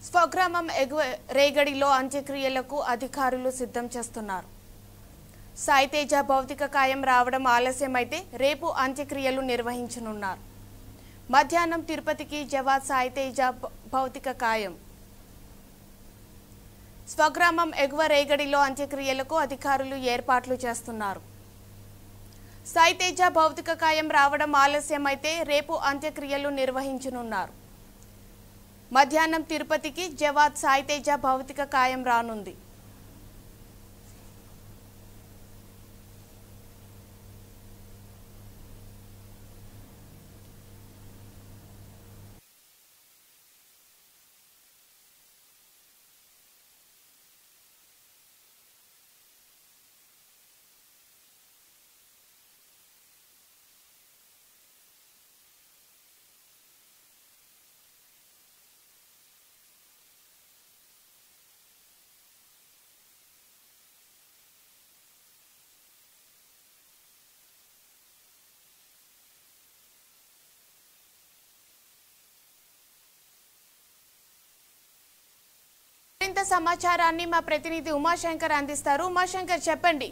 స్వగ్రామం ఎగువ రేగడిలో అంత్యక్రియలకు అధికారులు సిద్ధం చేస్తున్నారు సాయితేజ భౌతిక కాయం రావడం ఆలస్యమైతే రేపు అంత్యక్రియలు నిర్వహించనున్నారు మధ్యాహ్నం తిరుపతికి జవాద్ సాయితేజ భ- భౌతిక కాయం స్వగ్రామం ఎగువ రేగడిలో అంత్యక్రియలకు అధికారులు ఏర్పాట్లు చేస్తున్నారు సాయితేజ భౌతిక కాయం రావడం ఆలస్యమైతే రేపు అంత్యక్రియలు నిర్వహించనున్నారు మధ్యాహ్నం తిరుపతికి జవాద్ సాయితేజ భౌతిక కాయం రానుంది మరింత సమాచారాన్ని మా ప్రతినిధి ఉమాశంకర్ అందిస్తారు ఉమాశంకర్ చెప్పండి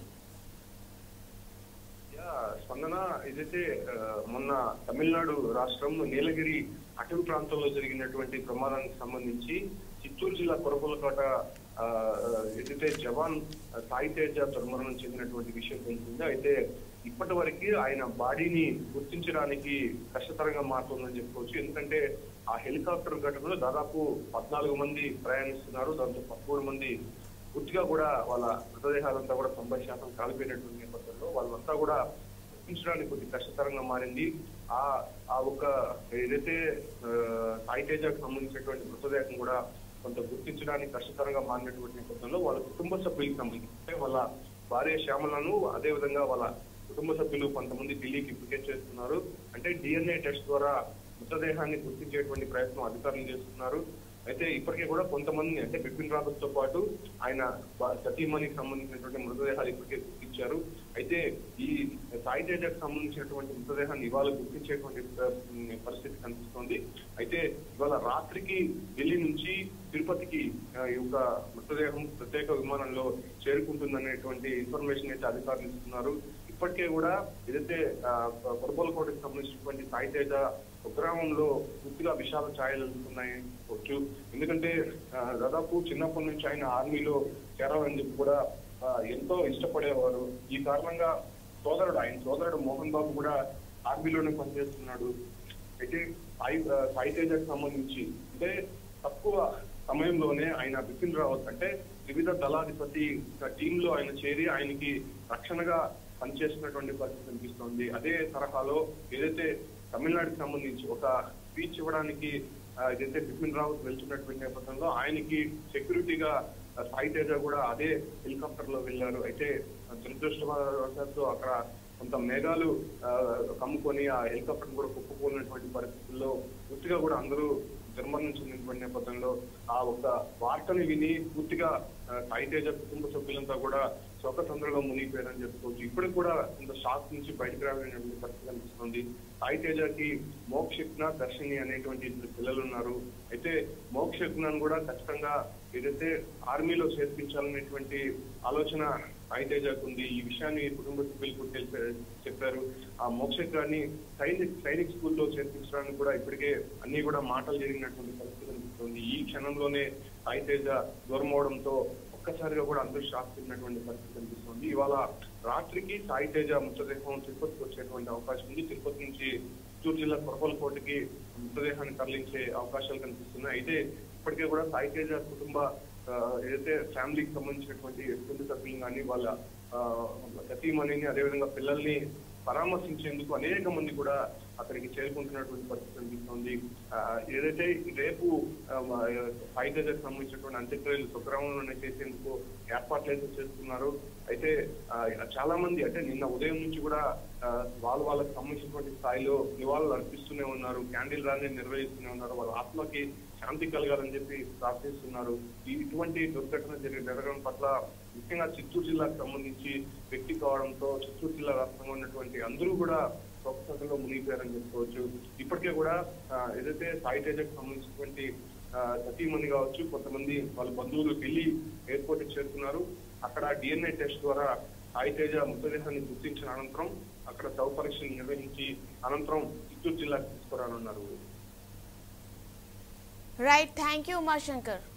యా, స్పందన ఏదైతే ఆ, మొన్న తమిళనాడు రాష్ట్రం నీలగిరి అటవీ ప్రాంతంలో జరిగినటువంటి ప్రమాదానికి సంబంధించి చిత్తూరు జిల్లా కొరకొలకోట ఆ, ఏదైతే జవాన్ సాయి తేజ దుర్మరణం చెందినటువంటి విషయం తెలిసింది అయితే ఇప్పటి వరకు ఆయన బాడీని గుర్తించడానికి కష్టతరంగా మారుతుందని చెప్పుకోవచ్చు ఎందుకంటే ఆ హెలికాప్టర్ ఘటనలో దాదాపు పద్నాలుగు మంది ప్రయాణిస్తున్నారు దాంతో పదమూడు మంది పూర్తిగా కూడా వాళ్ళ మృతదేహాలంతా కూడా తొంభై శాతం కాలిపోయినటువంటి నేపథ్యంలో వాళ్ళంతా కూడా గుర్తించడానికి కొద్ది కష్టతరంగా మారింది ఆ ఆ ఒక ఏదైతే ఆ, సాయి తేజకు సంబంధించినటువంటి మృతదేహం కూడా కొంత గుర్తించడానికి కష్టతరంగా మారినటువంటి నేపథ్యంలో వాళ్ళ కుటుంబ సభ్యులకు సంబంధించి అంటే వాళ్ళ భార్య శ్యామలను అదే విధంగా వాళ్ళ కుటుంబ సభ్యులు కొంతమంది ఢిల్లీకి ఇప్పటికే చేస్తున్నారు అంటే డిఎన్ఏ టెస్ట్ ద్వారా మృతదేహాన్ని గుర్తించేటువంటి ప్రయత్నం అధికారులు చేస్తున్నారు అయితే ఇప్పటికే కూడా కొంతమంది అంటే బిపిన్ రావత్ తో పాటు ఆయన బ- సతీమణికి సంబంధించినటువంటి మృతదేహాలు ఇప్పటికే గుర్తించారు అయితే ఈ సాయి తేజకు సంబంధించినటువంటి మృతదేహాన్ని ఇవాళ గుర్తించేటువంటి ప- పరిస్థితి కనిపిస్తోంది అయితే ఇవాళ రాత్రికి ఢిల్లీ నుంచి తిరుపతికి ఆ, ఈ యొక్క మృతదేహం ప్రత్యేక విమానంలో చేరుకుంటుందనేటువంటి ఇన్ఫర్మేషన్ అయితే అధికారులు ఇస్తున్నారు ఇప్పటికే కూడా ఏదైతే కొరబోలకోటకి సంబంధించినటువంటి సాయి తేజ కుగ్రామంలో పూర్తిగా విషాద ఛాయలు అందుతున్నాయి వచ్చు ఎందుకంటే ఆ, దాదాపు చిన్నప్పటి నుంచి ఆయన ఆర్మీలో చేరాలని చెప్పి కూడా ఆ, ఎంతో ఇష్టపడేవారు ఈ కారణంగా సోదరుడు ఆయన సోదరుడు మోహన్ బాబు కూడా ఆర్మీలోనే పనిచేస్తున్నాడు అయితే సాయి ఆ, సాయి తేజకు సంబంధించి అంటే తక్కువ సమయంలోనే ఆయన బిపిన్ రావత్ అంటే వివిధ దళాధిపతి టీమ్ లో ఆయన చేరి ఆయనకి రక్షణగా పనిచేస్తున్నటువంటి పరిస్థితి కనిపిస్తోంది అదే తరహాలో ఏదైతే తమిళనాడుకి సంబంధించి ఒక స్పీచ్ ఇవ్వడానికి ఆ, ఏదైతే బిపిన్ రావత్ వెళ్తున్నటువంటి నేపథ్యంలో ఆయనకి సెక్యూరిటీగా ఆ, సాయి తేజ కూడా అదే హెలికాప్టర్ లో వెళ్ళారు అయితే ఆ, దురదృష్టవశాత్తు అక్కడ కొంత మేఘాలు ఆ, కమ్ముకొని ఆ హెలికాప్టర్ కూడా కుప్పకూలినటువంటి పరిస్థితుల్లో పూర్తిగా కూడా అందరూ దుర్మరణం చెందినటువంటి నేపథ్యంలో ఆ ఒక వార్తని విని పూర్తిగా ఆ, సాయి తేజ కుటుంబ సభ్యులంతా కూడా శోకతంద్రలో మునిగిపోయారని చెప్పుకోవచ్చు ఇప్పటికి కూడా కొంత షాక్ నుంచి బయటకు రావాలనేటువంటి పరిస్థితి కనిపిస్తుంది సాయి తేజకి మోక్షజ్ఞ దర్శిని అనేటువంటి ఇద్దరు పిల్లలు ఉన్నారు అయితే మోక్షజ్ఞను కూడా ఖచ్చితంగా ఏదైతే ఆర్మీలో చేర్పించాలనేటువంటి ఆలోచన సాయి తేజకు ఉంది ఈ విషయాన్ని కుటుంబ సభ్యులకు తెలిపారు చెప్పారు ఆ మోక్షజ్ఞాన్ని సైనిక్ సైనిక్ స్కూల్లో చేర్పించడానికి కూడా ఇప్పటికే అన్ని కూడా మాటలు జరిగినటువంటి పరిస్థితి కనిపిస్తుంది ఈ క్షణంలోనే సాయి తేజ దూరం అవడంతో ఒక్కసారిగా కూడా అందరూ షాక్ తిన్నటువంటి పరిస్థితి కనిపిస్తుంది ఇవాళ రాత్రికి సాయి తేజ మృతదేహం తిరుపతికి వచ్చేటువంటి అవకాశం ఉంది తిరుపతి నుంచి చిత్తూరు జిల్లా కొరపలకోటకి మృతదేహాన్ని తరలించే అవకాశాలు కనిపిస్తున్నాయి అయితే ఇప్పటికే కూడా సాయి తేజ కుటుంబ ఆ, ఏదైతే ఫ్యామిలీకి సంబంధించినటువంటి కుటుంబ సభ్యులు కానీ వాళ్ళ ఆ, సతీమణిని అదేవిధంగా పిల్లల్ని పరామర్శించేందుకు అనేక మంది కూడా అక్కడికి చేరుకుంటున్నటువంటి పరిస్థితి కనిపిస్తుంది ఆ, ఏదైతే రేపు ఆ, మా, సాయి తేజకు సంబంధించినటువంటి అంత్యక్రియలు శుక్రవారంలోనే చేసేందుకు ఏర్పాట్లు అయితే చేస్తున్నారు అయితే ఆ, చాలా మంది అంటే నిన్న ఉదయం నుంచి కూడా ఆ, వాళ్ళు వాళ్ళకి సంబంధించినటువంటి స్థాయిలో నివాళులు అర్పిస్తూనే ఉన్నారు క్యాండిల్ ర్యాలీ నిర్వహిస్తూనే ఉన్నారు వాళ్ళ ఆత్మకి శాంతి కలగాలని చెప్పి ప్రార్థిస్తున్నారు ఈ- ఇటువంటి దుర్ఘటన జరిగి జరగడం పట్ల ముఖ్యంగా చిత్తూరు జిల్లాకు సంబంధించి వ్యక్తి కావడంతో చిత్తూరు జిల్లా వ్యాప్తంగా ఉన్నటువంటి అందరూ కూడా స్వచ్ఛతలో మునిగిపోయారని చెప్పుకోవచ్చు ఇప్పటికే కూడా ఆ, ఏదైతే సాయి తేజకు సంబంధించినటువంటి ఆ, సతీమణి కావచ్చు కొంతమంది వాళ్ళ బంధువులు ఢిల్లీ ఎయిర్పోర్ట్ కి చేరుకున్నారు అక్కడ డిఎన్ఏ టెస్ట్ ద్వారా సాయి తేజ మృతదేహాన్ని గుర్తించిన అనంతరం అక్కడ శవ పరీక్షలు నిర్వహించి అనంతరం చిత్తూరు జిల్లాకు తీసుకురానున్నారు రైట్ థ్యాంక్ యూ ఉమాశంకర్